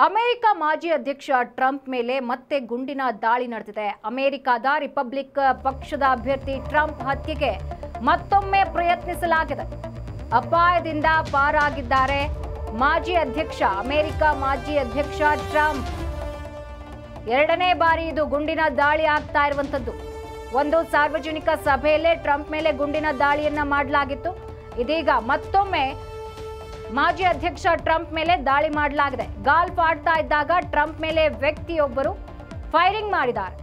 America ಮಾಜಿ ಅಧ್ಯಕ್ಷ Trump ಮೇಲೆ ಮತ್ತೆ ಗುಂಡಿನ ದಾಳಿ ನಡೆದಿದೆ ಅಮೆರಿಕದ ರಿಪಬ್ಲಿಕ್ ಪಕ್ಷದ ಅಭ್ಯರ್ಥಿ ಟ್ರಂಪ್ ಹತ್ಯೆಗೆ ಮತ್ತೊಮ್ಮೆ ಪ್ರಯತ್ನಿಸಲಾಗಿದೆ ಅಪಾಯದಿಂದ ಪಾರಾಗಿದ್ದಾರೆ ಮಾಜಿ ಅಧ್ಯಕ್ಷ ಅಮೆರಿಕ ಮಾಜಿ ಅಧ್ಯಕ್ಷ ಟ್ರಂಪ್ ಎರಡನೇ ಬಾರಿ ಇದು ಗುಂಡಿನ ದಾಳಿ ಆಗ್ತಾ ಇರುವಂತದ್ದು ಒಂದು ಸಾರ್ವಜನಿಕ ಸಭೆಯಲ್ಲೇ ಟ್ರಂಪ್ ಮೇಲೆ ಗುಂಡಿನ ದಾಳಿಯನ್ನ ಮಾಡಲಾಗಿತ್ತು ಇದೀಗ ಮತ್ತೊಮ್ಮೆ ಮಾಜಿ ಅಧ್ಯಕ್ಷ ಟ್ರಂಪ್ ಮೇಲೆ ದಾಳಿ ಮಾಡಲಾಗಿದೆ ಗಾಲ್ಫ್ ಆಡ್ತಾ ಇದ್ದಾಗ ಟ್ರಂಪ್ ಮೇಲೆ ವ್ಯಕ್ತಿಯೊಬ್ಬರು ಫೈರಿಂಗ್ ಮಾಡಿದ್ದಾರೆ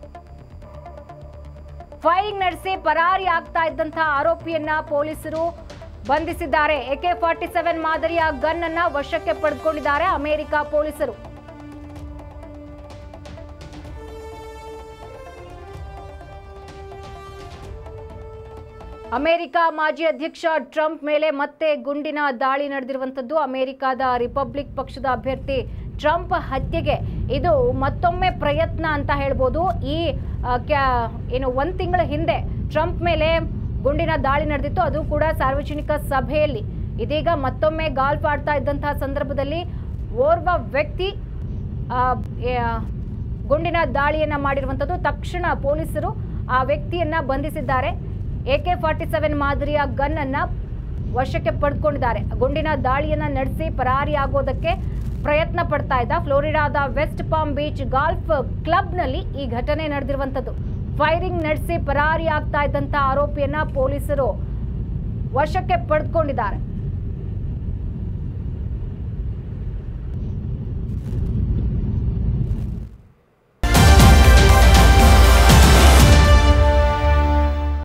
ಫೈರಿಂಗ್ ನಡೆಸಿ ಪರಾರಿ ಆಗ್ತಾ ಇದ್ದಂತಹ ಆರೋಪಿಯನ್ನ ಪೊಲೀಸರು ಬಂಧಿಸಿದ್ದಾರೆ ಎಕೆ ಫಾರ್ಟಿ ಸೆವೆನ್ ಮಾದರಿಯ ಗನ್ ಅನ್ನ ವಶಕ್ಕೆ ಪಡೆದುಕೊಂಡಿದ್ದಾರೆ ಅಮೆರಿಕ ಪೊಲೀಸರು ಅಮೆರಿಕ ಮಾಜಿ ಅಧ್ಯಕ್ಷ ಟ್ರಂಪ್ ಮೇಲೆ ಮತ್ತೆ ಗುಂಡಿನ ದಾಳಿ ನಡೆದಿರುವಂತದ್ದು ಅಮೆರಿಕದ ರಿಪಬ್ಲಿಕ್ ಪಕ್ಷದ ಅಭ್ಯರ್ಥಿ ಟ್ರಂಪ್ ಹತ್ಯೆಗೆ ಇದು ಮತ್ತೊಮ್ಮೆ ಪ್ರಯತ್ನ ಅಂತ ಹೇಳ್ಬೋದು ಈ ಆ, ಕ್ಯಾ- ಏನು ಒಂದು ತಿಂಗಳ ಹಿಂದೆ ಟ್ರಂಪ್ ಮೇಲೆ ಗುಂಡಿನ ದಾಳಿ ನಡೆದಿತ್ತು ಅದು ಕೂಡ ಸಾರ್ವಜನಿಕ ಸಭೆಯಲ್ಲಿ ಇದೀಗ ಮತ್ತೊಮ್ಮೆ ಗಾಲ್ಫ್ ಆಡ್ತಾ ಇದ್ದಂತಹ ಸಂದರ್ಭದಲ್ಲಿ ಓರ್ವ ವ್ಯಕ್ತಿ ಆ, ಏ- ಗುಂಡಿನ ದಾಳಿಯನ್ನ ಮಾಡಿರುವಂಥದ್ದು ತಕ್ಷಣ ಪೊಲೀಸರು ಆ ವ್ಯಕ್ತಿಯನ್ನ ಬಂಧಿಸಿದ್ದಾರೆ ಎಕೆ ಫಾರ್ಟಿ ಸೆವೆನ್ ಮಾದರಿಯ ಗನ್ ಅನ್ನ ವಶಕ್ಕೆ ಪಡೆದುಕೊಂಡಿದ್ದಾರೆ ಗುಂಡಿನ ದಾಳಿಯನ್ನ ನಡೆಸಿ ಪರಾರಿಯಾಗೋದಕ್ಕೆ ಪ್ರಯತ್ನ ಪಡ್ತಾ ಇದ್ದ ಫ್ಲೋರಿಡಾದ ವೆಸ್ಟ್ ಪಾಮ್ ಬೀಚ್ ಗಾಲ್ಫ್ ಕ್ಲಬ್ನಲ್ಲಿ ಈ ಘಟನೆ ನಡೆದಿರುವಂಥದ್ದು ಫೈರಿಂಗ್ ನಡೆಸಿ ಪರಾರಿ ಆಗ್ತಾ ಇದ್ದಂಥ ಆರೋಪಿಯನ್ನ ಪೊಲೀಸರು ವಶಕ್ಕೆ ಪಡೆದುಕೊಂಡಿದ್ದಾರೆ